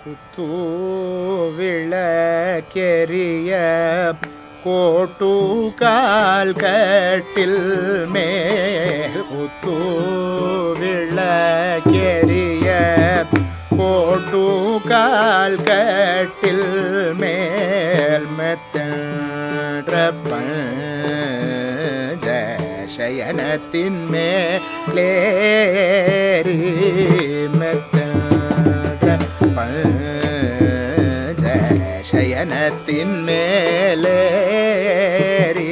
குத்து விளக்கெரிய கோட்டு கால் கட்டில் மேல் குத்து விளக்கெரிய கோட்டு கால் கட்டில் மேல் மெத்தன்ற சயனத்தின் மேலேறி மெத்தன்ற சயனத்தின் மேலேறி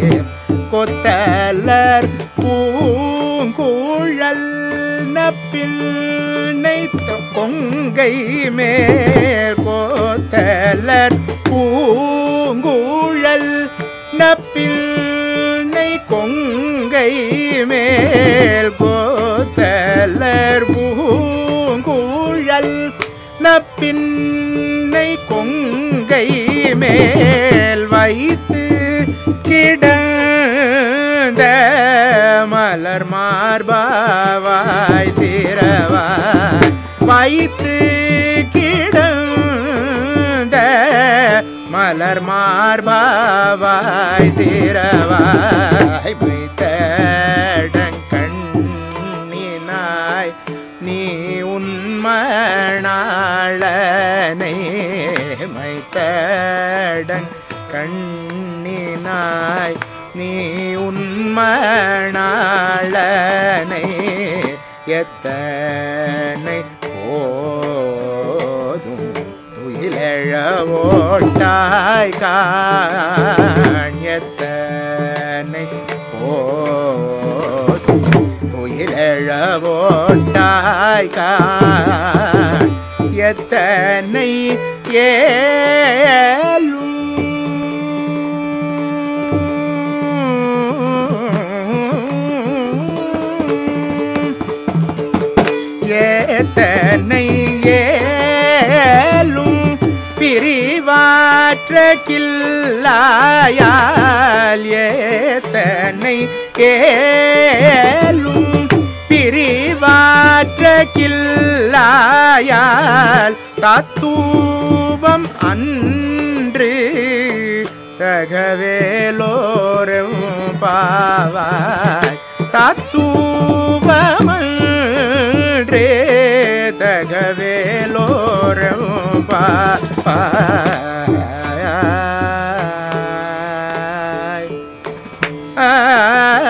கொத்தலர் பூங்குழல் நப்பிள்ளை கொங்கை மேல் கோத்தலர் பூங்குழல் நப்பிள்ளை கொங்கை மேல் கோத்தலர் பூங்குழல் நப்பின்னை கொங்கை மேல் வைத்து கிடந்த மலர் மார்பாவாய் திரவாய் வைத்து கிடந்த மலர் மார்பாவாய் திரவாய் வைத்தடங்கண்ணினாய் நீ உன்மணாளனை மைத்தடங் கண்ணினாய் நீ உன்மணாளனை எத்தனை போதும் துயிலழவோட்டாய் காண் எத்தனை போதும் துயிலழவோட்டாய் காண் எத்தனை ஏலும் ஏத்தனை ஏலும் பிரிவாற்ற கில்லாயால் ஏத்தனை ஏலும் பிரிவாற்ற கில்லாயால் தத்துவம் அன்று தகவேலோரும் பாவாய் தத்துவமன்றே தகவேலோரும் பாவாய் ஆ